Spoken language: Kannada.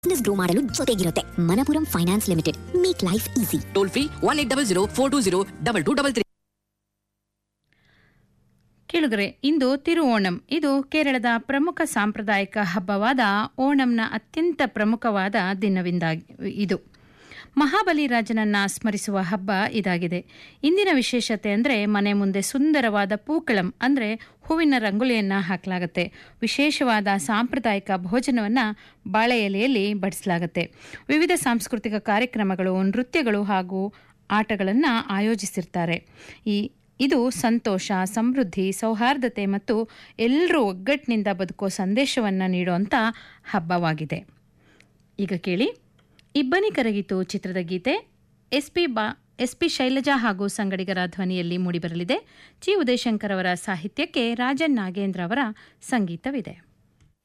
ಬಿಸ್ನೆಸ್ ಗ್ರೋ ಮಾಡಲು ಜೊತೆಗಿರುತ್ತೆ Manappuram finance limited make life easy toll free one eight double zero four two zero double two double three ಕೇಳುಗರೆ ಇಂದು ತಿರುಓಣಂ ಇದು ಕೇರಳದ ಪ್ರಮುಖ ಸಾಂಪ್ರದಾಯಿಕ ಹಬ್ಬವಾದ ಓಣಂನ ಅತ್ಯಂತ ಪ್ರಮುಖವಾದ ದಿನವಿಂದಾಗಿ ಇದು ಮಹಾಬಲಿ ರಾಜನನ್ನ ಸ್ಮರಿಸುವ ಹಬ್ಬ ಇದಾಗಿದೆ ಇಂದಿನ ವಿಶೇಷತೆ ಅಂದರೆ ಮನೆ ಮುಂದೆ ಸುಂದರವಾದ ಪೂಕಳಂ ಅಂದರೆ ಹೂವಿನ ರಂಗೋಲಿಯನ್ನು ಹಾಕಲಾಗುತ್ತೆ ವಿಶೇಷವಾದ ಸಾಂಪ್ರದಾಯಿಕ ಭೋಜನವನ್ನು ಬಾಳೆ ಎಲೆಯಲ್ಲಿ ಬಡಿಸಲಾಗುತ್ತೆ ವಿವಿಧ ಸಾಂಸ್ಕೃತಿಕ ಕಾರ್ಯಕ್ರಮಗಳು ನೃತ್ಯಗಳು ಹಾಗೂ ಆಟಗಳನ್ನು ಆಯೋಜಿಸಿರ್ತಾರೆ ಈ ಇದು ಸಂತೋಷ ಸಮೃದ್ಧಿ ಸೌಹಾರ್ದತೆ ಮತ್ತು ಎಲ್ಲರೂ ಒಗ್ಗಟ್ಟಿನಿಂದ ಬದುಕೋ ಸಂದೇಶವನ್ನು ನೀಡುವಂಥ ಹಬ್ಬವಾಗಿದೆ ಈಗ ಕೇಳಿ ಇಬ್ಬನಿ ಕರಗಿತು ಚಿತ್ರದ ಗೀತೆ ಎಸ್ ಪಿ ಬಾ ಎಸ್ ಪಿ ಶೈಲಜಾ ಹಾಗೂ ಸಂಗಡಿಗರ ಧ್ವನಿಯಲ್ಲಿ ಮೂಡಿಬರಲಿದೆ ಜಿ ಉದಯಶಂಕರ್ ಅವರ ಸಾಹಿತ್ಯಕ್ಕೆ ರಾಜನ್ ನಾಗೇಂದ್ರ ಅವರ ಸಂಗೀತವಿದೆ